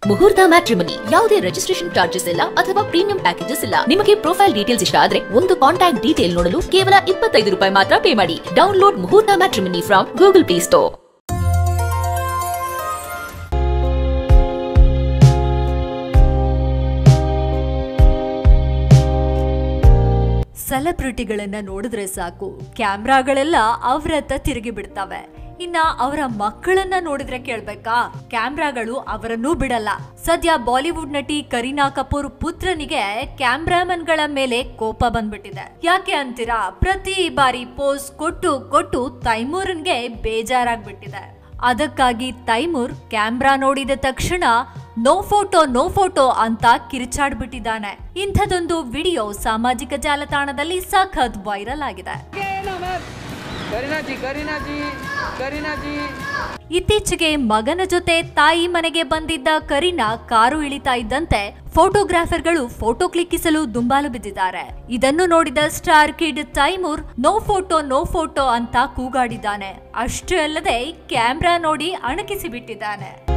ಮುಹೂರ್ತ ಮ್ಯಾಟ್ರಿಮನಿ ಯಾವುದೇ registration charges ಇಲ್ಲ ಅಥವಾ ಪ್ರೀಮಿಯಂ ಪ್ಯಾಕೇಜಸ್ ಇಲ್ಲ ನಿಮಗೆ ಪ್ರೊಫೈಲ್ ಡೀಟೇಲ್ಸ್ ಇಷ್ಟ ಆದ್ರೆ ಒಂದು ಕಾಂಟ್ಯಾಕ್ಟ್ ಡೀಟೇಲ್ ನೋಡಲು ಕೇವಲ ಇಪ್ಪತ್ತೈದು ರೂಪಾಯಿ ಮಾತ್ರ ಪೇ ಮಾಡಿ download Muhurta matrimony from Google Play Store ಸೆಲೆಬ್ರಿಟಿಗಳನ್ನ ನೋಡಿದ್ರೆ ಸಾಕು ಕ್ಯಾಮ್ರಾಗಳೆಲ್ಲ ಅವರತ್ತ ತಿರುಗಿ ಬಿಡ್ತವೆ ಇನ್ನ ಅವರ ಮಕ್ಕಳನ್ನ ನೋಡಿದ್ರೆ ಕೇಳ್ಬೇಕಾ ಕ್ಯಾಮ್ರಾಗಳು ಅವರನ್ನೂ ಬಿಡಲ್ಲ ಸದ್ಯ ಬಾಲಿವುಡ್ ನಟಿ ಕರೀನಾ ಕಪೂರ್ ಪುತ್ರನಿಗೆ ಕ್ಯಾಮ್ರಾಮನ್ಗಳ ಮೇಲೆ ಕೋಪ ಬಂದ್ಬಿಟ್ಟಿದೆ ಯಾಕೆ ಅಂತೀರಾ ಪ್ರತಿ ಬಾರಿ ಪೋಸ್ ಕೊಟ್ಟು ಕೊಟ್ಟು ತೈಮೂರನ್ಗೆ ಬೇಜಾರಾಗ್ಬಿಟ್ಟಿದೆ ಅದಕ್ಕಾಗಿ ತೈಮೂರ್ ಕ್ಯಾಮ್ರಾ ನೋಡಿದ ತಕ್ಷಣ ನೋ ಫೋಟೋ ನೋ ಫೋಟೋ ಅಂತ ಕಿರಿಚಾಡ್ಬಿಟ್ಟಿದ್ದಾನೆ ಇಂಥದೊಂದು ವಿಡಿಯೋ ಸಾಮಾಜಿಕ ಜಾಲತಾಣದಲ್ಲಿ ಸಖತ್ ವೈರಲ್ ಆಗಿದೆ करीना जी करीना जी करीना जी ಇತ್ತೀಚೆಗೆ ಮಗನ ಜೊತೆ ತಾಯಿ ಮನೆಗೆ ಬಂದಿದ್ದ ಕರೀನಾ ಕಾರು ಇಳಿತಾ ಇದ್ದಂತೆ ಫೋಟೋಗ್ರಾಫರ್ಗಳು ಫೋಟೋ ಕ್ಲಿಕ್ಕಿಸಲು ದುಂಬಾಲು ಬಿದ್ದಿದ್ದಾರೆ ಇದನ್ನು ನೋಡಿದ star kid Taimur no photo no photo ಅಂತ ಕೂಗಾಡಿದ್ದಾನೆ ಅಷ್ಟೇ ಅಲ್ಲದೆ ಕ್ಯಾಮ್ರಾ ನೋಡಿ ಅಣಕಿಸಿ ಬಿಟ್ಟಿದ್ದಾನೆ